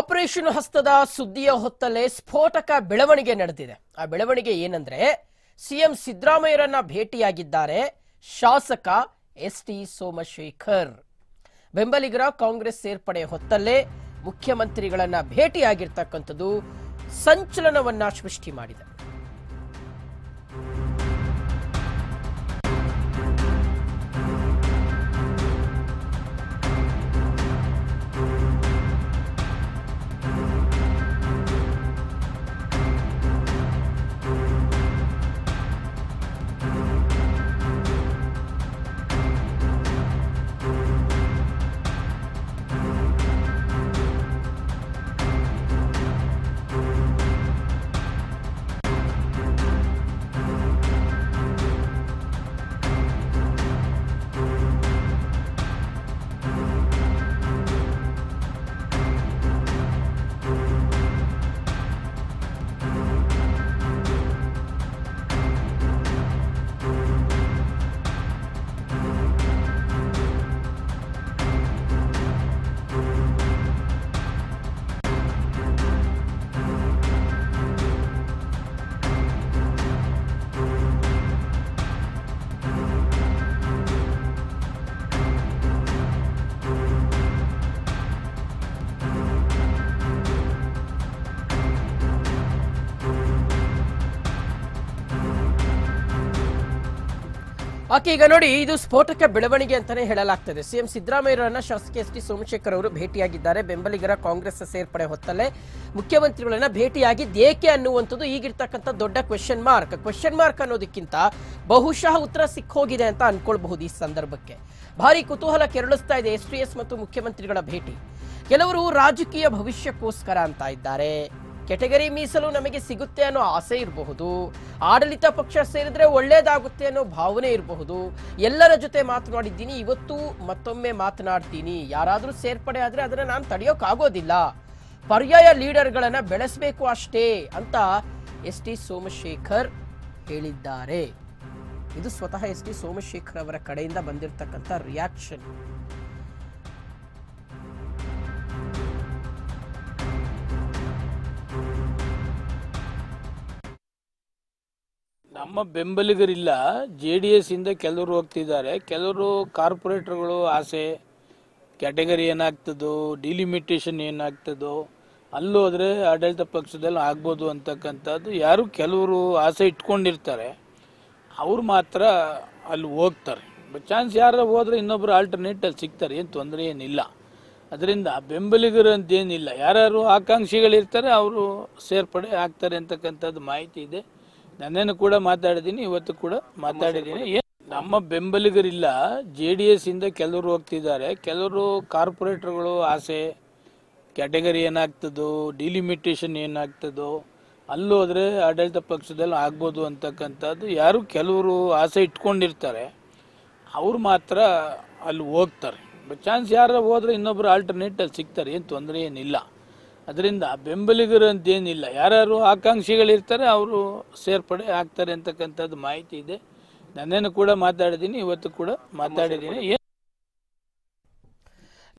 operation ಹಸ್ತದ ಸುದ್ದಿಯ ಹೊತ್ತಲ್ಲೇ ಸ್ಫೋಟಕ ಬೆಳವಣಿಗೆ ನಡೆದಿದೆ ಆ ಬೆಳವಣಿಗೆ ಏನಂದ್ರೆ ಸಿಎಂ ಸಿದ್ದರಾಮಯ್ಯರನ್ನ ಭೇಟಿಯಾಗಿದ್ದಾರೆ ಶಾಸಕ ಎಸ್ ಟಿ ಸೋಮಶೇಖರ್ ಬೆಂಬಲಿಗರ ಕಾಂಗ್ರೆಸ್ ಸೇರ್ಪಡೆ ಹೊತ್ತಲ್ಲೇ ಮುಖ್ಯಮಂತ್ರಿಗಳನ್ನ ಭೇಟಿಯಾಗಿರ್ತಕ್ಕಂಥದ್ದು ಸಂಚಲನವನ್ನ ಸೃಷ್ಟಿ ಮಾಡಿದೆ ಆಕೆ ಈಗ ನೋಡಿ ಇದು ಸ್ಫೋಟಕ ಬೆಳವಣಿಗೆ ಅಂತಾನೆ ಹೇಳಲಾಗ್ತದೆ ಸಿಎಂ ಸಿದ್ದರಾಮಯ್ಯರನ್ನ ಶಾಸಕ ಎಸ್ ಟಿ ಸೋಮಶೇಖರ್ ಅವರು ಭೇಟಿಯಾಗಿದ್ದಾರೆ ಬೆಂಬಲಿಗರ ಕಾಂಗ್ರೆಸ್ ಸೇರ್ಪಡೆ ಹೊತ್ತಲ್ಲೇ ಮುಖ್ಯಮಂತ್ರಿಗಳನ್ನ ಭೇಟಿಯಾಗಿದ್ದು ಏಕೆ ಅನ್ನುವಂಥದ್ದು ಈಗಿರ್ತಕ್ಕಂಥ ದೊಡ್ಡ ಕ್ವೆಶನ್ ಮಾರ್ಕ್ ಕ್ವೆಶನ್ ಮಾರ್ಕ್ ಅನ್ನೋದಕ್ಕಿಂತ ಬಹುಶಃ ಉತ್ತರ ಸಿಕ್ಕೋಗಿದೆ ಅಂತ ಅನ್ಕೊಳ್ಬಹುದು ಈ ಸಂದರ್ಭಕ್ಕೆ ಭಾರಿ ಕುತೂಹಲ ಕೆರಳಿಸ್ತಾ ಇದೆ ಎಸ್ ಟಿ ಎಸ್ ಮತ್ತು ಮುಖ್ಯಮಂತ್ರಿಗಳ ಭೇಟಿ ಕೆಲವರು ರಾಜಕೀಯ ಭವಿಷ್ಯಕ್ಕೋಸ್ಕರ ಅಂತ ಇದ್ದಾರೆ ಕೆಟಗರಿ ಮೀಸಲು ನಮಗೆ ಸಿಗುತ್ತೆ ಅನ್ನೋ ಆಸೆ ಇರಬಹುದು ಆಡಳಿತ ಪಕ್ಷ ಸೇರಿದ್ರೆ ಒಳ್ಳೇದಾಗುತ್ತೆ ಅನ್ನೋ ಭಾವನೆ ಇರಬಹುದು ಎಲ್ಲರ ಜೊತೆ ಮಾತನಾಡಿದ್ದೀನಿ ಇವತ್ತು ಮತ್ತೊಮ್ಮೆ ಮಾತನಾಡ್ತೀನಿ ಯಾರಾದರೂ ಸೇರ್ಪಡೆ ಆದ್ರೆ ಅದನ್ನ ನಾನು ತಡೆಯೋಕ್ಕಾಗೋದಿಲ್ಲ ಪರ್ಯಾಯ ಲೀಡರ್ಗಳನ್ನ ಬೆಳೆಸಬೇಕು ಅಷ್ಟೇ ಅಂತ ಎಸ್ ಟಿ ಸೋಮಶೇಖರ್ ಹೇಳಿದ್ದಾರೆ ಇದು ಸ್ವತಃ ಎಸ್ ಟಿ ಸೋಮಶೇಖರ್ ಅವರ ಕಡೆಯಿಂದ ಬಂದಿರತಕ್ಕಂಥ ರಿಯಾಕ್ಷನ್ ನಮ್ಮ ಬೆಂಬಲಿಗರಿಲ್ಲ ಜೆ ಡಿ ಎಸ್ ಇಂದ ಕೆಲವರು ಹೋಗ್ತಿದ್ದಾರೆ ಕೆಲವರು ಕಾರ್ಪೊರೇಟರ್ಗಳು ಆಸೆ ಕ್ಯಾಟಗರಿ ಏನಾಗ್ತದೋ ಡಿಲಿಮಿಟೇಷನ್ ಏನಾಗ್ತದೋ ಅಲ್ಲೋದ್ರೆ ಆಡಳಿತ ಪಕ್ಷದಲ್ಲಿ ಆಗ್ಬೋದು ಅಂತಕ್ಕಂಥದ್ದು ಯಾರು ಕೆಲವರು ಆಸೆ ಇಟ್ಕೊಂಡಿರ್ತಾರೆ ಅವ್ರು ಮಾತ್ರ ಅಲ್ಲಿ ಹೋಗ್ತಾರೆ ಚಾನ್ಸ್ ಯಾರು ಹೋದ್ರೆ ಇನ್ನೊಬ್ರು ಆಲ್ಟರ್ನೇಟ್ ಅಲ್ಲಿ ಸಿಗ್ತಾರೆ ಏನು ತೊಂದರೆ ಏನಿಲ್ಲ ಅದರಿಂದ ಬೆಂಬಲಿಗರು ಅಂತ ಏನಿಲ್ಲ ಯಾರ್ಯಾರು ಆಕಾಂಕ್ಷಿಗಳಿರ್ತಾರೆ ಅವರು ಸೇರ್ಪಡೆ ಆಗ್ತಾರೆ ಅಂತಕ್ಕಂಥದ್ದು ಮಾಹಿತಿ ಇದೆ ನನ್ನೇನು ಕೂಡ ಮಾತಾಡಿದ್ದೀನಿ ಇವತ್ತು ಕೂಡ ಮಾತಾಡಿದ್ದೀನಿ ಏನ್- ನಮ್ಮ ಬೆಂಬಲಿಗರಿಲ್ಲ ಜೆ ಡಿ ಎಸ್ ಇಂದ ಕೆಲವರು ಹೋಗ್ತಿದ್ದಾರೆ ಕೆಲವರು ಕಾರ್ಪೊರೇಟರ್ಗಳು ಆಸೆ ಕ್ಯಾಟಗರಿ ಏನಾಗ್ತದೋ ಡಿಲಿಮಿಟೇಷನ್ ಏನಾಗ್ತದೋ ಅಲ್ಲೋದ್ರೆ ಆಡಳಿತ ಪಕ್ಷದಲ್ಲಿ ಆಗ್ಬೋದು ಅಂತಕ್ಕಂಥದ್ದು ಯಾರು ಕೆಲವರು ಆಸೆ ಇಟ್ಕೊಂಡಿರ್ತಾರೆ ಅವ್ರು ಮಾತ್ರ ಅಲ್ಲಿ ಹೋಗ್ತಾರೆ ಚಾನ್ಸ್ ಯಾರು ಹೋದ್ರೆ ಇನ್ನೊಬ್ರು ಆಲ್ಟರ್ನೇಟ್ ಅಲ್ಲಿ ಸಿಗ್ತಾರೆ ಏನು ತೊಂದರೆ ಏನಿಲ್ಲ ಅದರಿಂದ ಬೆಂಬಲಿಗರು ಅಂತ ಏನಿಲ್ಲ ಯಾರ್ಯಾರು ಆಕಾಂಕ್ಷಿಗಳಿರ್ತಾರೆ ಅವರು ಸೇರ್ಪಡೆ ಆಗ್ತಾರೆ ಅಂತಕ್ಕಂಥದ್ದು ಮಾಹಿತಿ ಇದೆ ನನ್ನೇನು ಕೂಡ ಮಾತಾಡಿದ್ದೀನಿ ಇವತ್ತು ಕೂಡ ಮಾತಾಡಿದ್ದೀನಿ ಏನ್